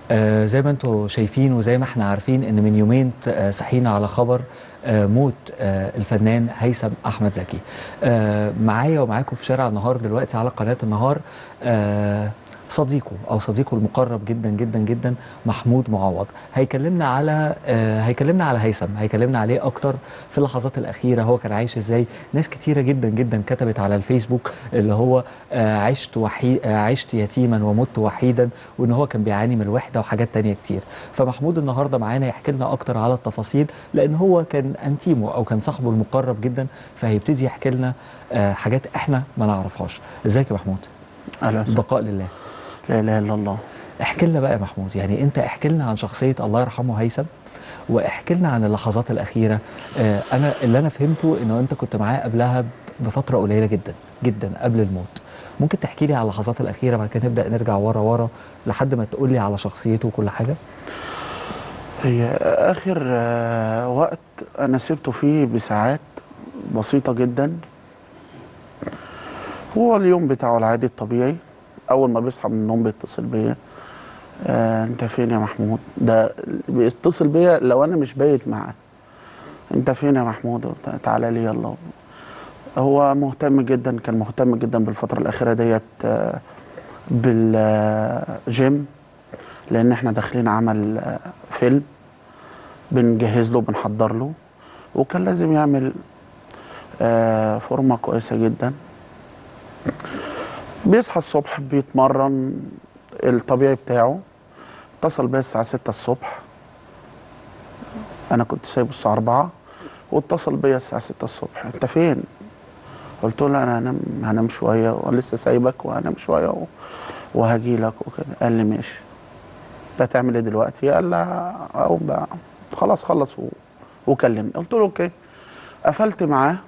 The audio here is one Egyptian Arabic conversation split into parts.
آه زي ما انتم شايفين وزي ما احنا عارفين ان من يومين آه صحينا على خبر آه موت آه الفنان هيثم احمد زكي آه معايا ومعاكم في شارع النهار دلوقتي على قناه النهار آه صديقه او صديقه المقرب جدا جدا جدا محمود معوض هيكلمنا على آه هيكلمنا على هيثم هيكلمنا عليه اكتر في اللحظات الاخيره هو كان عايش ازاي ناس كتيره جدا جدا كتبت على الفيسبوك اللي هو آه عشت وحيد آه عشت يتيما ومت وحيدا وان هو كان بيعاني من الوحده وحاجات تانية كتير فمحمود النهارده معانا يحكي لنا اكتر على التفاصيل لان هو كان انتيمو او كان صاحبه المقرب جدا فهيبتدي يحكي لنا آه حاجات احنا ما نعرفهاش ازيك يا محمود اهلا وسهلا بقاء لله لا اله الا الله احكي لنا بقى يا محمود يعني انت احكي لنا عن شخصيه الله يرحمه هيثم واحكي لنا عن اللحظات الاخيره آه انا اللي انا فهمته انه انت كنت معاه قبلها بفتره قليله جدا جدا قبل الموت ممكن تحكي لي على اللحظات الاخيره بعد كده نبدا نرجع ورا ورا لحد ما تقول لي على شخصيته وكل حاجه هي اخر آه، وقت انا سبته فيه بساعات بسيطه جدا هو اليوم بتاعه العادي الطبيعي اول ما بيصحى من النوم بيتصل بيا آه انت فين يا محمود ده بيتصل بيا لو انا مش بايت معاه انت فين يا محمود تعالى لي يلا هو مهتم جدا كان مهتم جدا بالفتره الاخيره ديت آه بالجيم لان احنا داخلين عمل آه، فيلم بنجهز له بنحضر له وكان لازم يعمل آه، فورمه كويسه جدا بيصحى الصبح بيتمرن الطبيعي بتاعه اتصل بيا الساعة 6 الصبح أنا كنت سايبه الساعة 4 واتصل بيا الساعة 6 الصبح أنت فين؟ قلت له أنا هنام هنام شوية ولسه سايبك وهنام شوية و- وهجي لك وكده قال لي ماشي أنت هتعمل إيه دلوقتي؟ قال لي أقوم بقى خلاص خلص و... وكلمني قلت له أوكي قفلت معاه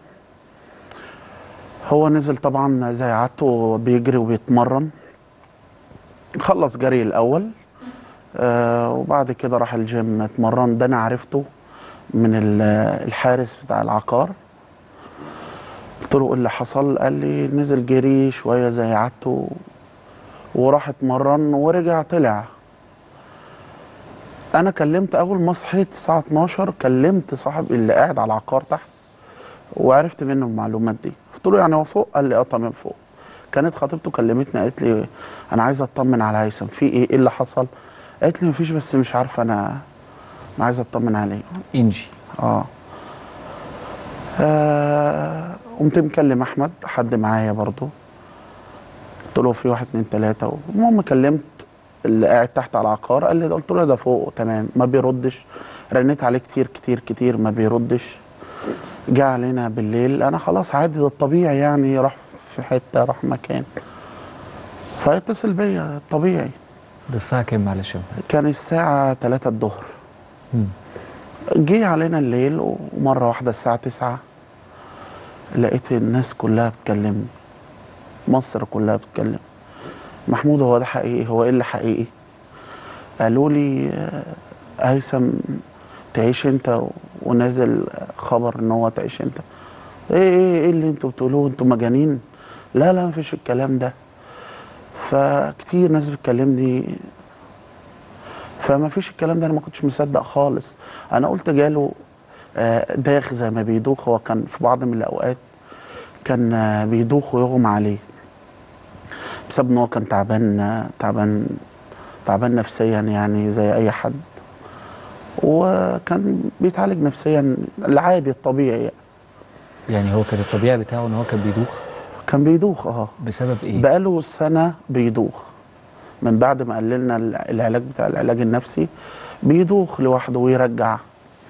هو نزل طبعا زي عادته بيجري وبيتمرن خلص جري الاول آه وبعد كده راح الجيم اتمرن ده انا عرفته من ال- الحارس بتاع العقار قلت له ايه اللي حصل قال لي نزل جري شويه زي عادته وراح اتمرن ورجع طلع انا كلمت اول ما صحيت الساعه 12 كلمت صاحب اللي قاعد على العقار تحت وعرفت منه المعلومات دي قلت له يعني هو فوق قال لي اه تمام فوق كانت خطيبته كلمتني قالت لي انا عايزه اطمن على هيثم في ايه ايه اللي حصل قالت لي مفيش بس مش عارفه انا انا عايزه اطمن عليه انجي اه آه، قمت مكلم احمد حد معايا برضو قلت له في واحد اتنين تلاته المهم كلمت اللي قاعد تحت على العقار قال لي ده قلت له ده فوق تمام ما بيردش رنيت عليه كتير كتير كتير ما بيردش جه علينا بالليل انا خلاص عادي ده الطبيعي يعني راح في حته راح مكان فيتصل بيا طبيعي ده الساعه كام معلش يا محمود؟ كان الساعه 3 الظهر مم. جه علينا الليل ومرة واحدة الساعة تسعة لقيت الناس كلها بتكلمني مصر كلها بتتكلم محمود هو ده حقيقي هو ايه اللي حقيقي قالوا لي آه، هيثم تعيش انت ونازل خبر ان هو تعيش انت ايه ايه ايه اللي انتوا بتقولوه انتوا مجانين لا لا مفيش الكلام ده فكتير ناس بتكلمني فما فيش الكلام ده انا ما كنتش مصدق خالص انا قلت جاله آه، داخ زي ما بيدوخ هو كان في بعض من الاوقات كان آه، بيدوخ ويغمى عليه بسبب ان هو كان تعبان آه، تعبان تعبان نفسيا يعني زي اي حد وكان بيتعالج نفسيا العادي الطبيعي يعني. يعني هو كان الطبيعي بتاعه ان هو كان بيدوخ كان بيدوخ اه بسبب ايه بقاله سنة بيدوخ من بعد ما قال لنا العلاج بتاع العلاج النفسي بيدوخ لوحده ويرجع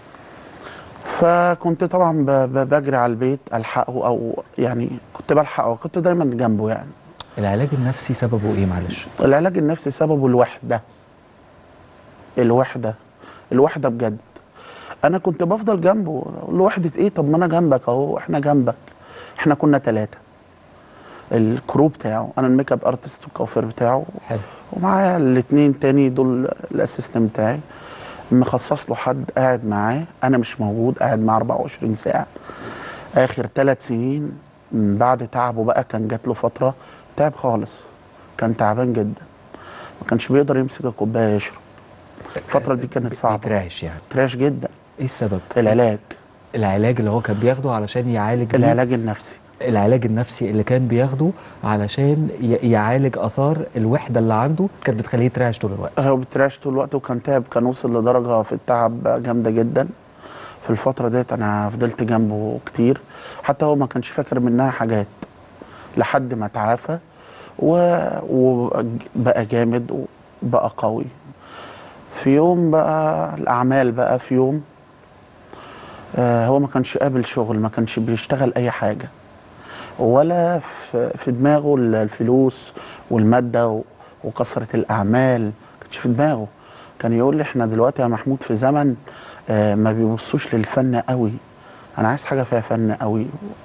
فكنت طبعا ب- ب- بجري على البيت الحقه او يعني كنت بلحقه كنت دايما جنبه يعني العلاج النفسي سببه ايه معلش العلاج النفسي سببه الوحده الوحده الوحده بجد انا كنت بفضل جنبه اقول له وحده ايه طب ما انا جنبك اهو احنا جنبك احنا كنا ثلاثه الكرو بتاعه انا الميك اب ارتست والكوافير بتاعه حلو ومعايا الاثنين تاني دول الاسيستنت بتاعي مخصص له حد قاعد معاه انا مش موجود قاعد معاه 24 ساعه اخر ثلاث سنين من بعد تعبه بقى كان جات له فتره تعب خالص كان تعبان جدا ما كانش بيقدر يمسك الكوبايه يشرب الفتره دي كانت صعبه بيترعش يعني تراش جدا ايه السبب العلاج العلاج اللي هو كان بياخده علشان يعالج بيه- العلاج النفسي العلاج النفسي اللي كان بياخده علشان ي- يعالج اثار الوحده اللي عنده كانت بتخليه يترعش طول الوقت هو بتراش طول الوقت وكان تعب كان وصل لدرجه في التعب جامده جدا في الفتره ديت انا فضلت جنبه كتير حتى هو ما كانش فاكر منها حاجات لحد ما تعافى و- وبقى جامد وبقى قوي في يوم بقى الاعمال بقى في يوم آه هو ما كانش قابل شغل ما كانش بيشتغل اي حاجه ولا في في دماغه الفلوس والماده و- وكثره الاعمال ما كانش في دماغه كان يقول لي احنا دلوقتي يا محمود في زمن آه، ما بيبصوش للفن قوي انا عايز حاجه فيها فن قوي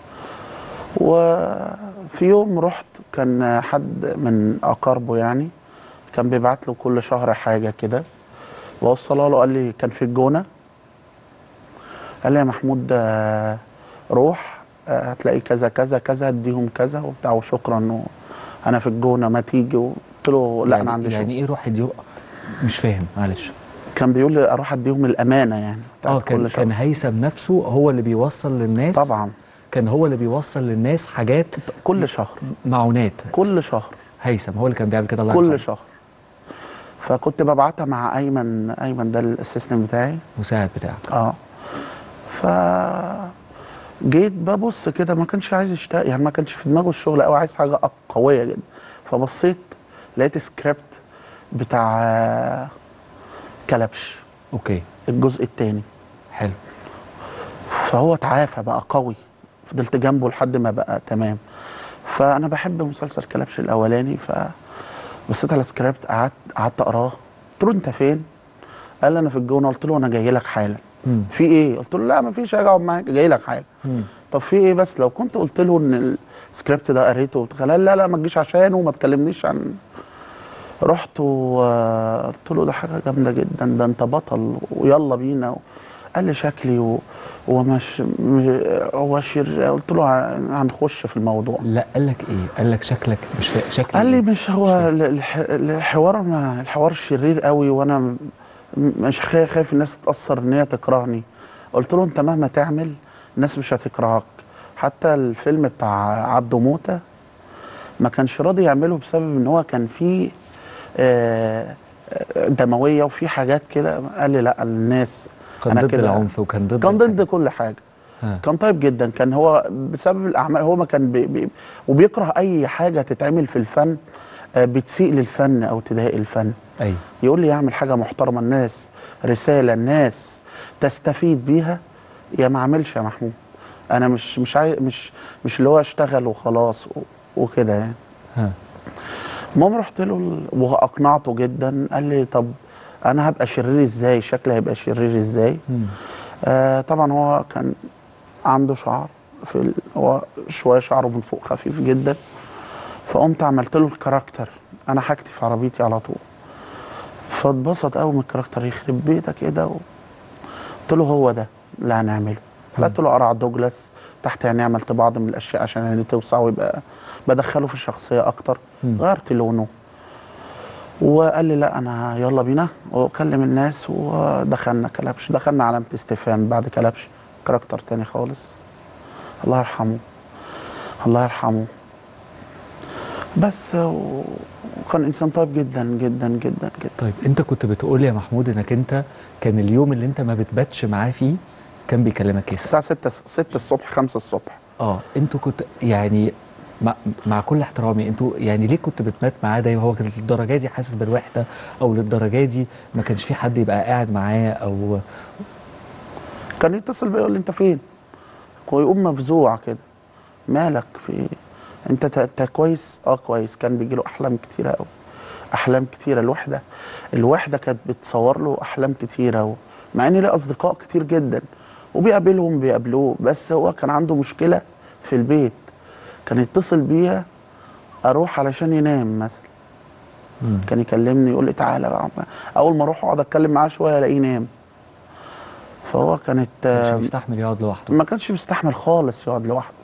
وفي يوم رحت كان حد من اقاربه يعني كان بيبعت له كل شهر حاجه كده ووصلها له قال لي كان في الجونه قال لي يا محمود آه، روح آه، هتلاقي كذا كذا كذا اديهم كذا وبتاع وشكرا انه انا في الجونه ما تيجي قلت له لا يعني انا عندي شغل يعني ايه روح يديه مش فاهم معلش كان بيقول لي اروح اديهم الامانه يعني اه بتاعت كان كل شهر كان هيثم نفسه هو اللي بيوصل للناس طبعا كان هو اللي بيوصل للناس حاجات كل شهر معونات كل شهر هيثم هو اللي كان بيعمل كده الله كل يرحمه. شهر فكنت ببعتها مع ايمن ايمن ده الاسيستنت بتاعي مساعد بتاعك اه ف جيت ببص كده ما كانش عايز يشتغل يعني ما كانش في دماغه الشغل قوي عايز حاجه أق- قويه جدا فبصيت لقيت سكريبت بتاع آه، كلبش اوكي الجزء الثاني حلو فهو تعافى بقى قوي فضلت جنبه لحد ما بقى تمام فانا بحب مسلسل كلبش الاولاني فبصيت على سكريبت قعدت قعدت اقراه قلت له انت فين قال لي انا في الجونه قلت له انا جاي لك حالا مم. في ايه قلت له لا ما فيش حاجه اقعد معاك جاي لك حالا مم. طب في ايه بس لو كنت قلت له ان السكريبت ده قريته وبتاع، قال لا لا ما تجيش عشانه وما تكلمنيش عن رحت وقلت له ده حاجه جامده جدا ده انت بطل ويلا بينا قال لي شكلي و... ومش مش... هو شر قلت له هن- هنخش في الموضوع لا قال لك ايه قال لك شكلك مش فا... شكلي قال لي إيه؟ مش هو ال- الح... الحوار ما الحوار شرير قوي وانا م- مش خايف خايف الناس تتاثر ان هي تكرهني قلت له انت مهما تعمل الناس مش هتكرهك حتى الفيلم بتاع عبده موته ما كانش راضي يعمله بسبب ان هو كان فيه آه، آه، دمويه وفي حاجات كده قال لي لا الناس كان ضد العنف وكان ضد كان الحاجات. ضد كل حاجه ها. كان طيب جدا كان هو بسبب الاعمال هو ما كان بي بي وبيكره اي حاجه تتعمل في الفن آه، بتسيء للفن او تضايق الفن ايوه يقول لي يعمل حاجه محترمه الناس رساله الناس تستفيد بيها يا ما اعملش يا محمود انا مش مش عاي... مش مش اللي هو اشتغل وخلاص و... وكده يعني ها المهم رحت له ال- واقنعته جدا قال لي طب انا هبقى شرير ازاي شكلي هيبقى شرير ازاي مم. آه طبعا هو كان عنده شعر في ال... هو شويه شعره من فوق خفيف جدا فقمت عملت له الكاركتر انا حاجتي في عربيتي على طول فاتبسط قوي من الكاركتر يخرب بيتك ايه ده و- قلت له هو ده اللي هنعمله حلقت له قرع دوجلاس تحت يعني عملت بعض من الاشياء عشان يعني توسع ويبقى بدخله في الشخصيه اكتر مم. غيرت لونه وقال لي لا انا يلا بينا وكلم الناس ودخلنا كلبش دخلنا علامه استفهام بعد كلبش كاركتر تاني خالص الله يرحمه الله يرحمه بس و- وكان انسان طيب جدا جدا جدا جدا طيب انت كنت بتقول لي يا محمود انك انت كان اليوم اللي انت ما بتباتش معاه فيه كان بيكلمك يسأل الساعه 6 6 الصبح 5 الصبح اه انتوا كنت يعني مع, مع كل احترامي انتوا يعني ليه كنت بتبات معاه دايما هو كان للدرجه دي حاسس بالوحده او للدرجه دي ما كانش في حد يبقى قاعد معاه او كان يتصل بيا يقول لي انت فين ويقوم مفزوع كده مالك في ايه انت ت- انت كويس اه كويس كان بيجي له احلام كتيره قوي احلام كتيره الوحده الوحده كانت بتصور له احلام كتيره و... مع ان ليه اصدقاء كتير جدا وبيقابلهم بيقابلوه بس هو كان عنده مشكله في البيت كان يتصل بيها اروح علشان ينام مثلا مم. كان يكلمني يقول لي تعالى بقى اول ما اروح اقعد اتكلم معاه شويه الاقيه نام فهو كانت مش بيستحمل يقعد لوحده ما كانش بيستحمل خالص يقعد لوحده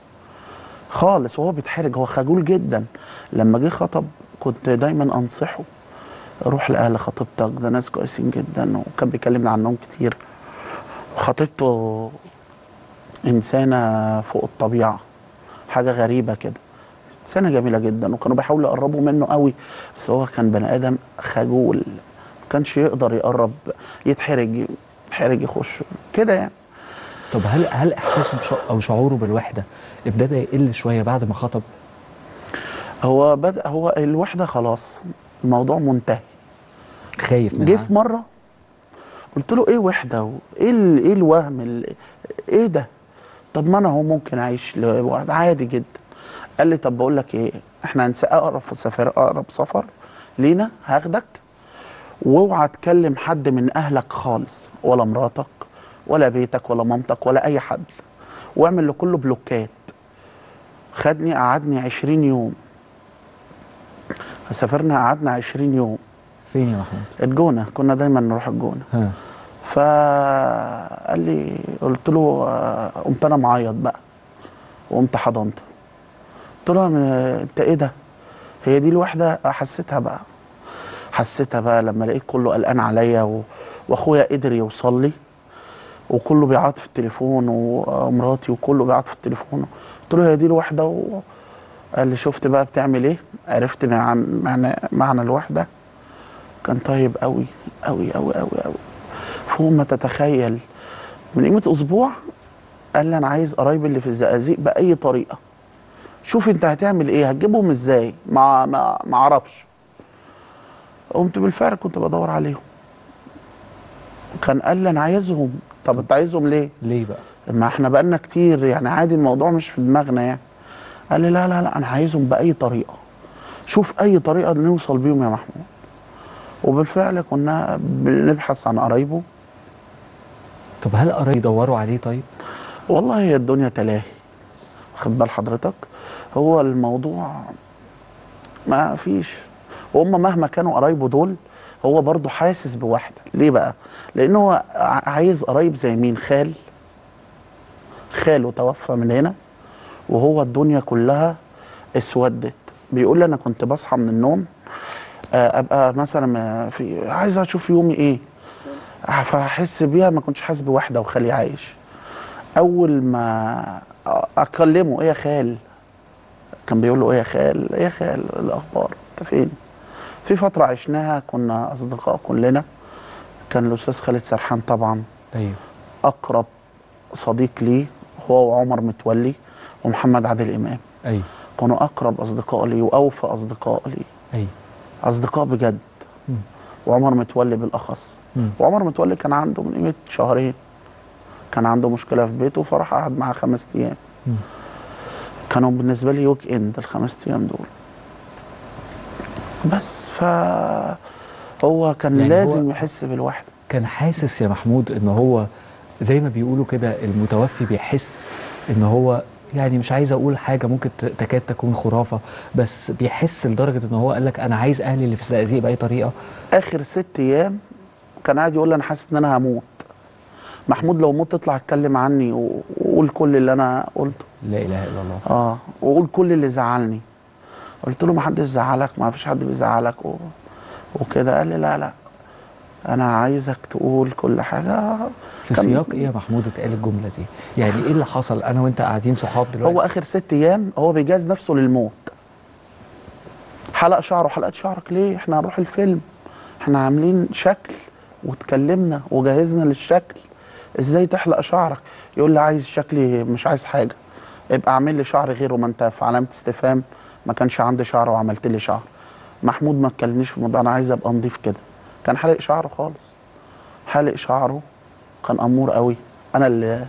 خالص وهو بيتحرج هو خجول جدا لما جه خطب كنت دايما انصحه روح لاهل خطيبتك ده ناس كويسين جدا وكان بيكلمنا عنهم كتير خطيبته انسانه فوق الطبيعه حاجه غريبه كده انسانه جميله جدا وكانوا بيحاولوا يقربوا منه قوي بس هو كان بني ادم خجول ما كانش يقدر يقرب يتحرج يتحرج يخش كده يعني طب هل هل احساسه بش- او شعوره بالوحده ابتدى يقل شويه بعد ما خطب هو بدا هو الوحده خلاص الموضوع منتهي خايف جه منها في مره قلت له ايه وحده وايه ال- ايه الوهم ال- ايه ده طب ما انا هو ممكن اعيش لوحده عادي جدا قال لي طب بقول لك ايه احنا هنس اقرب في السفر اقرب سفر لينا هاخدك واوعى تكلم حد من اهلك خالص ولا مراتك ولا بيتك ولا مامتك ولا اي حد واعمل لكله بلوكات خدني قعدني 20 يوم سافرنا قعدنا 20 يوم فين يا محمود الجونه كنا دايما نروح الجونه ها فقال لي قلت له آه، قمت انا معيط بقى وقمت حضنته قلت له "أنا- انت ايه ده هي دي الوحده حسيتها بقى حسيتها بقى لما لقيت كله قلقان عليا و... واخويا قدر يوصل لي وكله بيعيط في التليفون ومراتي وكله بيعيط في التليفون قلت له هي دي الوحده و... قال لي شفت بقى بتعمل ايه عرفت مع- معنى معنى الوحده كان طيب قوي قوي قوي قوي قوي فوق ما تتخيل من قيمه اسبوع قال لي انا عايز قرايبي اللي في الزقازيق باي طريقه شوف انت هتعمل ايه هتجيبهم ازاي ما ما ما اعرفش قمت بالفعل كنت بدور عليهم كان قال لي انا عايزهم طب انت عايزهم ليه ليه بقى ما احنا بقالنا كتير يعني عادي الموضوع مش في دماغنا يعني قال لي لا لا لا انا عايزهم باي طريقه شوف اي طريقه نوصل بيهم يا محمود وبالفعل كنا بنبحث عن قرايبه طب هل قرايب يدوروا عليه طيب والله هي الدنيا تلاهي واخد بال حضرتك هو الموضوع ما فيش وهم مهما كانوا قرايبه دول هو برضه حاسس بوحده ليه بقى لانه هو ع- عايز قرايب زي مين خال خاله توفى من هنا وهو الدنيا كلها اسودت بيقول لي انا كنت بصحى من النوم آه، ابقى مثلا آه، في عايز اشوف يومي ايه فاحس بيها ما كنتش حاسس بوحده وخالي عايش اول ما اكلمه ايه يا خال كان بيقول له ايه يا خال ايه يا خال الاخبار انت فين في فتره عشناها كنا اصدقاء كلنا كان الاستاذ خالد سرحان طبعا ايوه اقرب صديق لي هو وعمر متولي ومحمد عادل امام ايوه كانوا اقرب اصدقاء لي واوفى اصدقاء لي ايوه اصدقاء بجد مم. وعمر متولي بالاخص مم. وعمر متولي كان عنده من قيمه شهرين كان عنده مشكله في بيته فراح قعد معاه خمس ايام مم. كانوا بالنسبه لي ويك اند الخمس ايام دول بس ف هو كان يعني لازم هو- يحس بالوحده كان حاسس يا محمود ان هو زي ما بيقولوا كده المتوفي بيحس ان هو يعني مش عايز اقول حاجه ممكن ت- تكاد تكون خرافه بس بيحس لدرجه ان هو قال لك انا عايز اهلي اللي في الزقازيق باي طريقه اخر ست ايام كان قاعد يقول لي انا حاسس ان انا هموت محمود لو مت اطلع اتكلم عني و- وقول كل اللي انا قلته لا اله الا الله اه وقول كل اللي زعلني قلت له ما حدش زعلك ما فيش حد بيزعلك و... وكده قال لي لا لا انا عايزك تقول كل حاجه في كان- سياق ايه يا محمود اتقال الجمله دي يعني ايه اللي حصل انا وانت قاعدين صحاب دلوقتي هو اخر ست ايام هو بيجهز نفسه للموت حلق شعره حلقت شعرك ليه احنا هنروح الفيلم احنا عاملين شكل واتكلمنا وجهزنا للشكل ازاي تحلق شعرك يقول لي عايز شكلي مش عايز حاجه ابقى اعمل لي شعر غيره ما انت في علامه استفهام ما كانش عندي شعر وعملت لي شعر محمود ما تكلمنيش في الموضوع انا عايز ابقى نضيف كده كان حالق شعره خالص حالق شعره كان امور قوي انا اللي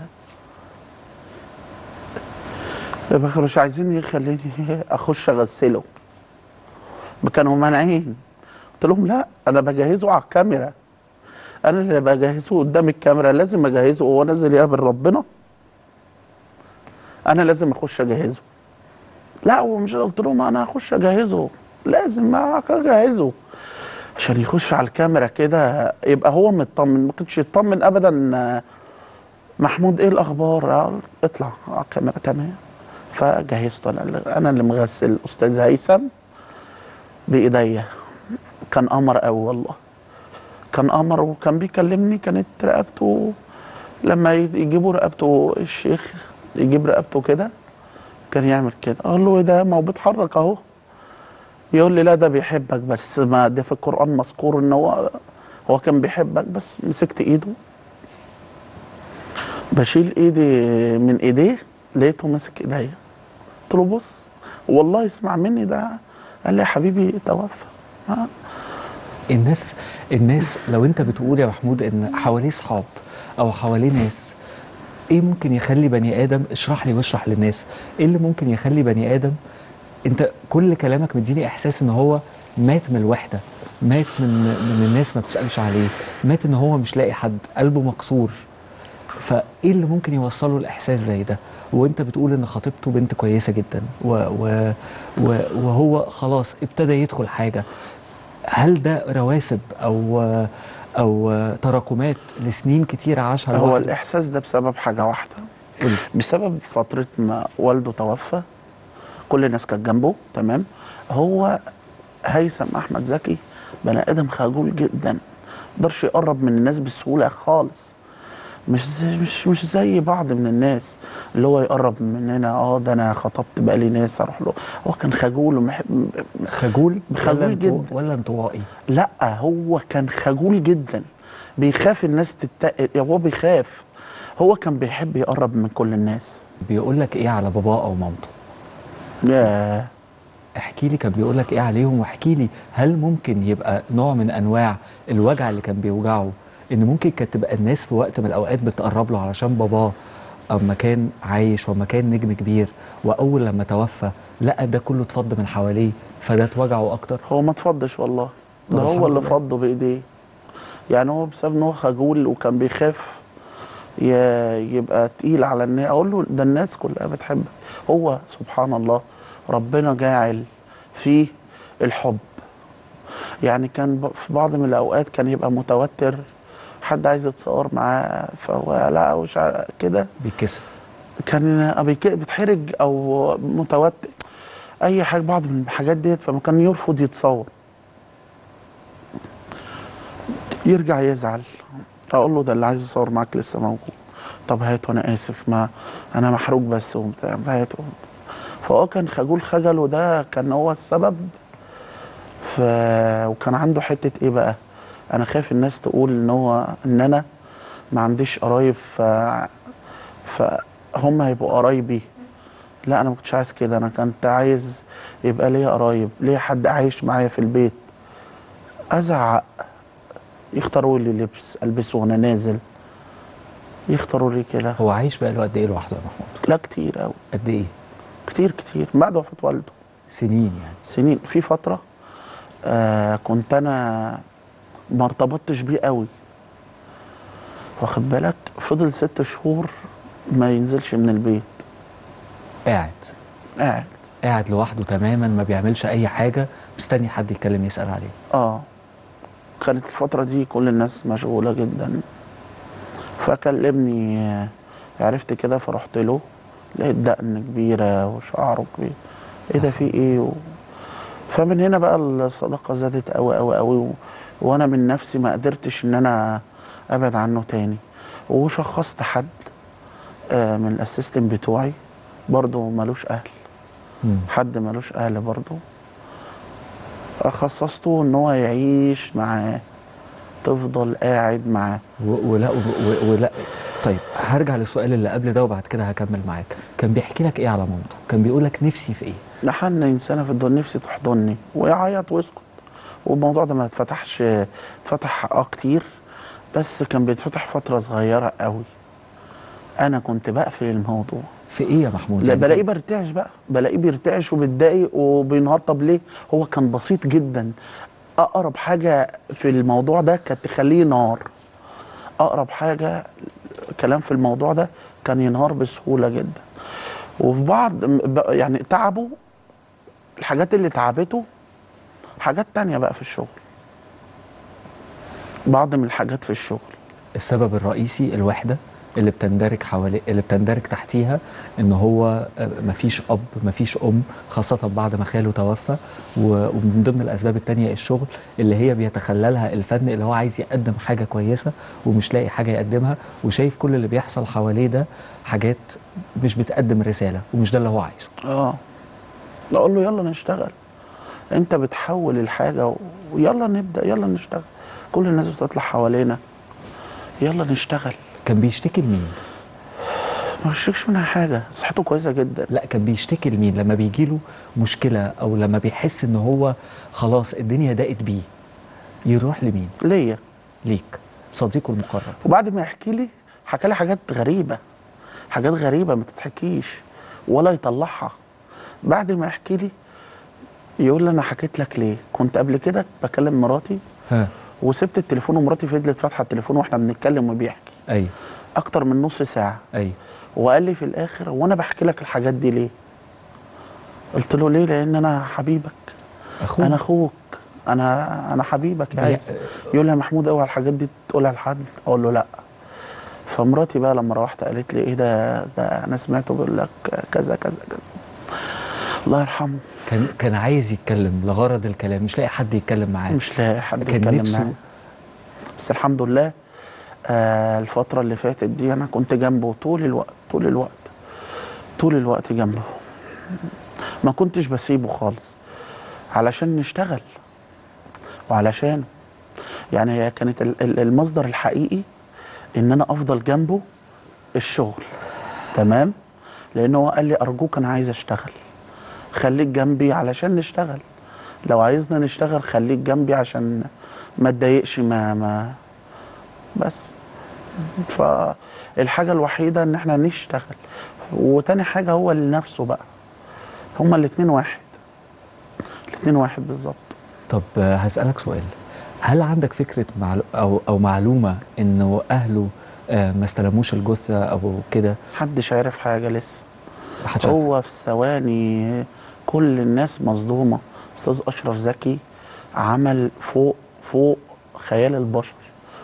ما كانوش عايزين يخليني اخش اغسله كانوا مانعين قلت لهم لا انا بجهزه على الكاميرا انا اللي بجهزه قدام الكاميرا لازم اجهزه وهو نازل يقابل ربنا انا لازم اخش اجهزه لا هو مش قلت لهم انا هخش اجهزه لازم ما اجهزه عشان يخش على الكاميرا كده يبقى هو مطمن ما كانش يطمن ابدا آه، محمود ايه الاخبار آه، اطلع على الكاميرا تمام فجهزته انا اللي انا اللي مغسل استاذ هيثم بايديا كان قمر قوي والله كان قمر وكان بيكلمني كانت رقبته لما ي- يجيبوا رقبته الشيخ يجيب رقبته كده كان يعمل كده اقول له ايه ده ما هو بيتحرك اهو يقول لي لا ده بيحبك بس ما ده في القران مذكور ان هو هو كان بيحبك بس مسكت ايده بشيل ايدي من ايديه لقيته ماسك ايديا قلت له بص والله اسمع مني ده قال لي يا حبيبي توفى ما الناس الناس لو انت بتقول يا محمود ان حواليه صحاب او حواليه ناس ايه ممكن يخلي بني ادم اشرح لي واشرح للناس ايه اللي ممكن يخلي بني ادم انت كل كلامك مديني احساس ان هو مات من الوحده مات من من الناس ما بتسالش عليه مات ان هو مش لاقي حد قلبه مكسور فايه اللي ممكن يوصله الاحساس زي ده وانت بتقول ان خطيبته بنت كويسه جدا و و و وهو خلاص ابتدى يدخل حاجه هل ده رواسب او او تراكمات لسنين كتير عاشها هو لوحده؟ الاحساس ده بسبب حاجه واحده قولي. بسبب فتره ما والده توفى كل الناس كانت جنبه تمام هو هيثم احمد زكي بني ادم خجول جدا مقدرش يقرب من الناس بسهوله خالص مش زي مش مش زي بعض من الناس اللي هو يقرب مننا اه ده انا خطبت بقالي ناس اروح له هو كان خجول ومحب خجول خجول ولا انطو- جدا. ولا انطوائي لا هو كان خجول جدا بيخاف الناس تتقل هو بيخاف هو كان بيحب يقرب من كل الناس بيقول لك ايه على باباه او مامته ياه احكي لي كان بيقول لك ايه عليهم واحكي لي هل ممكن يبقى نوع من انواع الوجع اللي كان بيوجعه ان ممكن كانت تبقى الناس في وقت من الاوقات بتقرب له علشان باباه اما كان عايش وما كان نجم كبير واول لما توفى لقى ده كله اتفض من حواليه فده اتوجعه اكتر هو ما اتفضش والله طب ده هو الحمد اللي لله. فضه بايديه يعني هو بسبب ان هو خجول وكان بيخاف ي- يبقى تقيل على الناس اقول له ده الناس كلها بتحبك هو سبحان الله ربنا جاعل فيه الحب يعني كان ب- في بعض من الاوقات كان يبقى متوتر حد عايز يتصور معاه فهو لا مش عارف كده بيتكسف كان بيك- بيتحرج او متوتر اي حاجه بعض من الحاجات ديت فما كان يرفض يتصور يرجع يزعل اقول له ده اللي عايز يصور معاك لسه موجود طب هاته انا اسف ما انا محروق بس وبتاع هاته فهو كان خجول خجل وده كان هو السبب ف وكان عنده حته ايه بقى انا خايف الناس تقول ان هو ان انا ما عنديش قرايب ف فهم هيبقوا قرايبي لا انا ما كنتش عايز كده انا كنت عايز يبقى ليا قرايب ليا حد عايش معايا في البيت ازعق يختاروا لي لبس البسه وانا نازل يختاروا لي كده هو عايش بقاله قد ايه لوحده يا محمود لا كتير قوي قد ايه كتير كتير بعد وفاه والده سنين يعني سنين في فتره آه كنت انا ما ارتبطتش بيه قوي واخد بالك فضل ست شهور ما ينزلش من البيت قاعد قاعد قاعد لوحده تماما ما بيعملش اي حاجه مستني حد يتكلم يسال عليه اه كانت الفترة دي كل الناس مشغولة جدا فكلمني آه، عرفت كده فرحت له لقيت دقن كبيرة وشعره كبير ايه ده في ايه و... فمن هنا بقى الصداقة زادت قوي قوي قوي و... وانا من نفسي ما قدرتش ان انا ابعد عنه تاني وشخصت حد آه، من الاسيستنت بتوعي برضه ملوش اهل مم. حد ملوش اهل برضه خصصته ان هو يعيش معاه تفضل قاعد معاه و- ولا و- و- ولا طيب هرجع للسؤال اللي قبل ده وبعد كده هكمل معاك كان بيحكي لك ايه على مامته كان بيقول لك نفسي في ايه لحن انسانه في الدنيا نفسي تحضني ويعيط ويسكت والموضوع ده ما اتفتحش اتفتح اه كتير بس كان بيتفتح فتره صغيره قوي انا كنت بقفل الموضوع في ايه يا محمود لا يعني بلاقيه بيرتعش بقى بلاقيه بيرتعش وبيتضايق وبينهار طب ليه هو كان بسيط جدا اقرب حاجه في الموضوع ده كانت تخليه نار اقرب حاجه كلام في الموضوع ده كان ينهار بسهوله جدا وفي بعض م- ب- يعني تعبه الحاجات اللي تعبته حاجات تانية بقى في الشغل بعض من الحاجات في الشغل السبب الرئيسي الوحده اللي بتندرج حوالي اللي بتندرج تحتيها ان هو آه، مفيش اب مفيش ام خاصه بعد ما خاله توفى و- ومن ضمن الاسباب التانية الشغل اللي هي بيتخللها الفن اللي هو عايز يقدم حاجه كويسه ومش لاقي حاجه يقدمها وشايف كل اللي بيحصل حواليه ده حاجات مش بتقدم رساله ومش ده اللي هو عايزه اه اقول له يلا نشتغل انت بتحول الحاجه و- ويلا نبدا يلا نشتغل كل الناس بتطلع حوالينا يلا نشتغل كان بيشتكي لمين ما بشتكيش منها حاجه صحته كويسه جدا لا كان بيشتكي لمين لما بيجي له مشكله او لما بيحس ان هو خلاص الدنيا ضاقت بيه يروح لمين ليا ليك صديقه المقرب وبعد ما يحكي لي حكى لي حاجات غريبه حاجات غريبه ما تتحكيش ولا يطلعها بعد ما يحكي لي يقول لي انا حكيت لك ليه كنت قبل كده بكلم مراتي ها وسبت التليفون ومراتي فضلت فاتحه التليفون واحنا بنتكلم وبيحكي ايوه اكتر من نص ساعه ايوه وقال لي في الاخر وانا بحكي لك الحاجات دي ليه قلت له ليه لان انا حبيبك اخوه انا اخوك انا انا حبيبك يا بي- عايز يقول لي يا محمود اوعى الحاجات دي تقولها لحد اقول له لا فمراتي بقى لما روحت قالت لي ايه ده ده انا سمعته بيقول لك كذا كذا كذا الله يرحمه كان كان عايز يتكلم لغرض الكلام مش لاقي حد يتكلم معاه مش لاقي حد كان يتكلم نفسه- معاه بس الحمد لله آه الفترة اللي فاتت دي أنا كنت جنبه طول الوقت طول الوقت طول الوقت جنبه ما كنتش بسيبه خالص علشان نشتغل وعلشانه يعني هي كانت ال- ال- المصدر الحقيقي إن أنا أفضل جنبه الشغل تمام لأن هو قال لي أرجوك أنا عايز أشتغل خليك جنبي علشان نشتغل لو عايزنا نشتغل خليك جنبي عشان ما تضايقش ما ما بس فالحاجة الوحيدة ان احنا نشتغل وتاني حاجة هو لنفسه بقى هما الاتنين واحد الاتنين واحد بالظبط طب آه، هسألك سؤال هل عندك فكرة معلو أو أو معلومة إنه أهله آه، ما استلموش الجثة أو كده محدش عارف حاجة لسه محدش عارف. هو في ثواني كل الناس مصدومة استاذ اشرف زكي عمل فوق فوق خيال البشر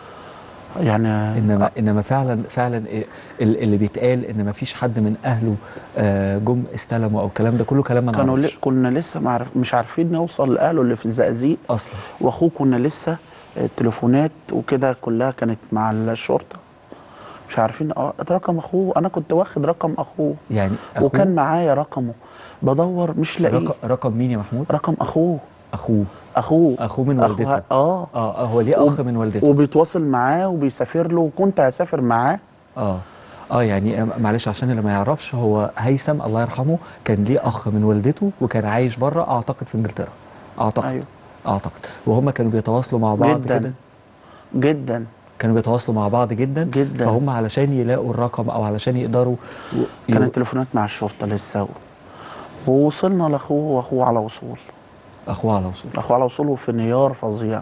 يعني انما انما فعلا فعلا إيه ال- اللي بيتقال ان ما فيش حد من اهله آه، جم استلموا او الكلام ده كله كلام ما كانوا ل... نعرفش كنا لسه معرف... مش عارفين نوصل لاهله اللي في الزقازيق اصلا واخوه كنا لسه التليفونات وكده كلها كانت مع الشرطه مش عارفين اه رقم اخوه انا كنت واخد رقم اخوه يعني أخوه وكان معايا رقمه بدور مش لاقيه رقم, رقم مين يا محمود رقم اخوه اخوه اخوه اخوه من والدته أخوه اه اه آه، هو ليه اخ من والدته وبيتواصل معاه وبيسافر له وكنت هسافر معاه اه اه يعني آه، معلش عشان اللي ما يعرفش هو هيثم الله يرحمه كان ليه اخ من والدته وكان عايش بره اعتقد في انجلترا اعتقد أيوه. اعتقد وهم كانوا بيتواصلوا مع بعض جدا كده جدا كانوا بيتواصلوا مع بعض جدا جدا. فهم علشان يلاقوا الرقم او علشان يقدروا و- كانت يو- تليفونات مع الشرطه لسه ووصلنا لاخوه واخوه على وصول اخوه على وصول اخوه على وصوله في انهيار فظيع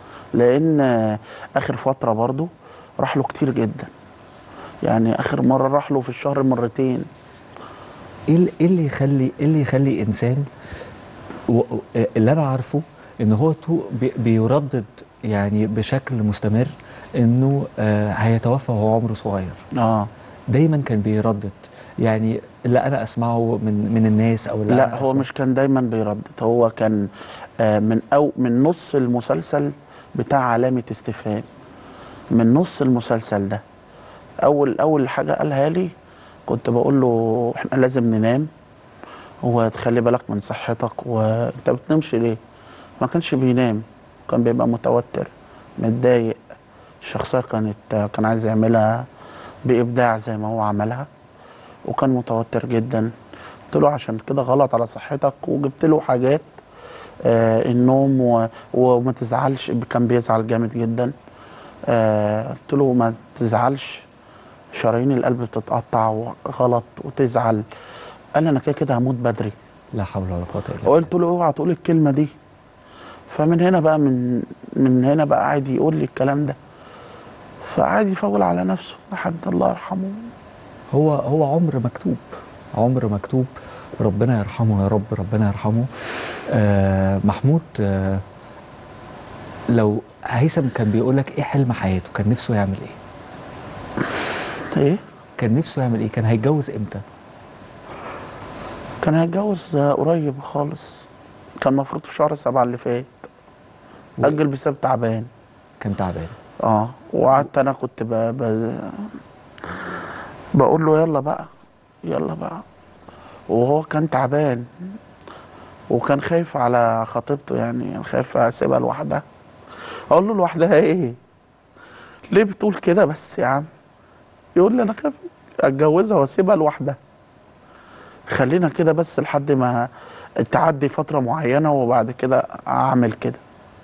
لان آه، اخر فتره برضو راح له كتير جدا يعني اخر مره راح له في الشهر مرتين ايه ال- إيه اللي يخلي ايه اللي يخلي انسان و... و- اللي انا عارفه ان هو تو بي... بيردد يعني بشكل مستمر انه آه هيتوفى وهو عمره صغير اه دايما كان بيردد يعني اللي انا اسمعه من من الناس او اللي لا أنا هو أسمعه. مش كان دايما بيردد هو كان آه من او من نص المسلسل بتاع علامه استفهام من نص المسلسل ده اول اول حاجه قالها لي كنت بقول له احنا لازم ننام وتخلي بالك من صحتك وانت بتنامش ليه ما كانش بينام كان بيبقى متوتر متضايق الشخصيه كانت كان عايز يعملها بابداع زي ما هو عملها وكان متوتر جدا قلت له عشان كده غلط على صحتك وجبت له حاجات آه النوم و... وما تزعلش كان بيزعل جامد جدا آه قلت له ما تزعلش شرايين القلب بتتقطع غلط وتزعل قال لي انا كده كده هموت بدري لا حول ولا قوه الا بالله وقلت له اوعى تقول الكلمه دي فمن هنا بقى من من هنا بقى قاعد يقول لي الكلام ده فقعد يفول على نفسه لحد الله يرحمه هو هو عمر مكتوب عمر مكتوب ربنا يرحمه يا رب ربنا يرحمه آه محمود آه لو هيثم كان بيقول لك ايه حلم حياته كان نفسه يعمل ايه ايه كان نفسه يعمل ايه كان هيتجوز امتى كان هيتجوز آه، قريب خالص كان المفروض في شهر سبعة اللي فات و- أجل بسبب تعبان كان تعبان اه وقعدت انا كنت ب... ب... بقول له يلا بقى يلا بقى وهو كان تعبان وكان خايف على خطيبته يعني خايف اسيبها لوحدها اقول له لوحدها ايه ليه بتقول كده بس يا عم يقول لي انا خايف اتجوزها واسيبها لوحدها خلينا كده بس لحد ما تعدي فترة معينة وبعد كده اعمل كده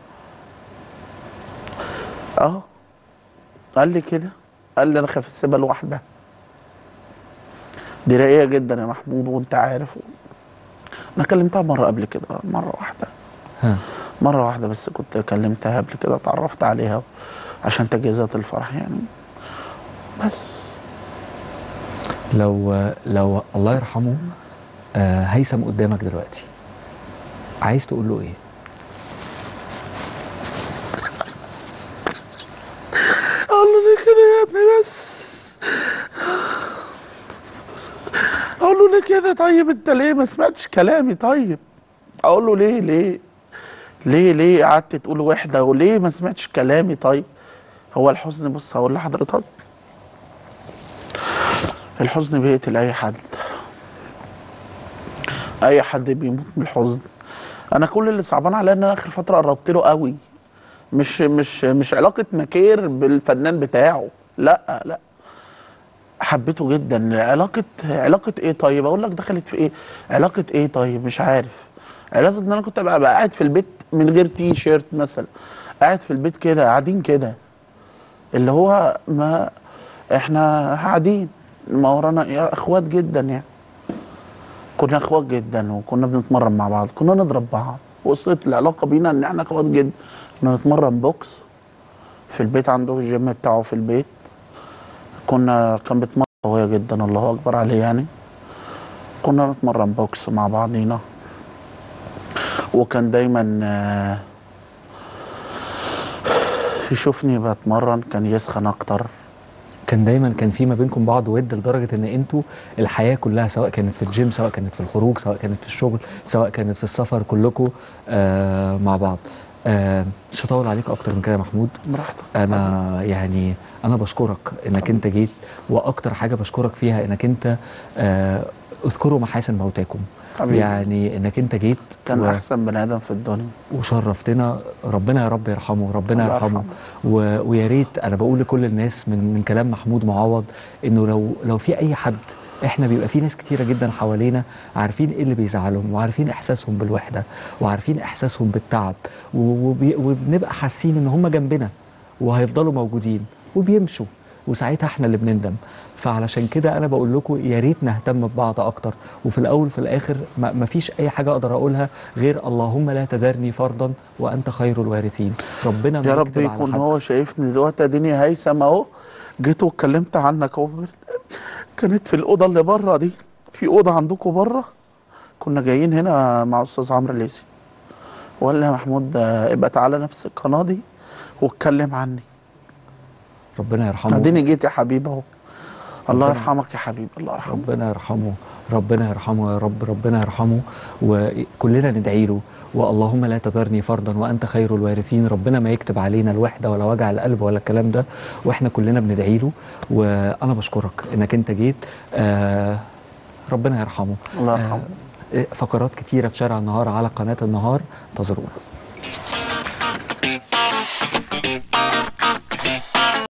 اه قال لي كده قال لي انا خايف اسيبها لوحدها دي رقيقه جدا يا محمود وانت عارف انا كلمتها مره قبل كده مره واحده ها مره واحده بس كنت كلمتها قبل كده اتعرفت عليها عشان تجهيزات الفرح يعني بس لو لو الله يرحمه آه، هيثم قدامك دلوقتي عايز تقول له ايه اقول له ليه كده يا ابني بس اقول له ليه كده طيب انت ليه ما سمعتش كلامي طيب اقول له ليه ليه ليه ليه قعدت تقول وحده وليه ما سمعتش كلامي طيب هو الحزن بص هقول لحضرتك الحزن بيقتل اي حد اي حد بيموت من الحزن انا كل اللي صعبان عليا ان انا اخر فتره قربت له قوي مش مش مش علاقه مكير بالفنان بتاعه لا لا حبيته جدا علاقه علاقه ايه طيب اقول لك دخلت في ايه علاقه ايه طيب مش عارف علاقه ان انا كنت ابقى بقى قاعد في البيت من غير تي شيرت مثلا قاعد في البيت كده قاعدين كده اللي هو ما احنا قاعدين ما ورانا يا اخوات جدا يعني كنا اخوات جدا وكنا بنتمرن مع بعض كنا نضرب بعض وصلت العلاقه بينا ان احنا اخوات جدا كنا نتمرن بوكس في البيت عنده الجيم بتاعه في البيت كنا كان بيتمرن قوية جدا الله اكبر عليه يعني كنا نتمرن بوكس مع بعضينا وكان دايما آه، يشوفني بتمرن كان يسخن اكتر كان دايما كان في ما بينكم بعض ود لدرجه ان انتوا الحياه كلها سواء كانت في الجيم سواء كانت في الخروج سواء كانت في الشغل سواء كانت في السفر كلكم آه مع بعض آه مش هطول عليك اكتر من كده يا محمود براحتك انا يعني انا بشكرك انك انت جيت واكتر حاجه بشكرك فيها انك انت آه اذكروا محاسن موتاكم حبيبي. يعني انك انت جيت كان و- احسن بني ادم في الدنيا وشرفتنا ربنا يا رب يرحمه ربنا الله يرحمه يرحمه. و... ويا ريت انا بقول لكل الناس من من كلام محمود معوض انه لو لو في اي حد احنا بيبقى في ناس كتيره جدا حوالينا عارفين ايه اللي بيزعلهم وعارفين احساسهم بالوحده وعارفين احساسهم بالتعب و- وبي... وبنبقى حاسين ان هم جنبنا وهيفضلوا موجودين وبيمشوا وساعتها احنا اللي بنندم فعلشان كده انا بقول لكم يا ريت نهتم ببعض اكتر وفي الاول في الاخر ما ما فيش اي حاجه اقدر اقولها غير اللهم لا تذرني فردا وانت خير الوارثين ربنا ما يا رب يكتب على يكون حد. هو شايفني دلوقتي اديني هيثم اهو جيت واتكلمت عنك اهو كانت في الاوضه اللي بره دي في اوضه عندكم بره كنا جايين هنا مع استاذ عمرو الليثي وقال لي يا محمود آه، ابقى تعالى نفس القناه دي واتكلم عني ربنا يرحمه اديني جيت يا حبيبي اهو الله ربنا- يرحمك يا حبيبي الله يرحمك ربنا يرحمه ربنا يرحمه يا رب ربنا يرحمه وكلنا ندعي له واللهم لا تذرني فردا وانت خير الوارثين ربنا ما يكتب علينا الوحده ولا وجع القلب ولا الكلام ده واحنا كلنا بندعي له وانا بشكرك انك انت جيت آه ربنا يرحمه الله يرحمه آه فقرات كتيره في شارع النهار على قناه النهار انتظرونا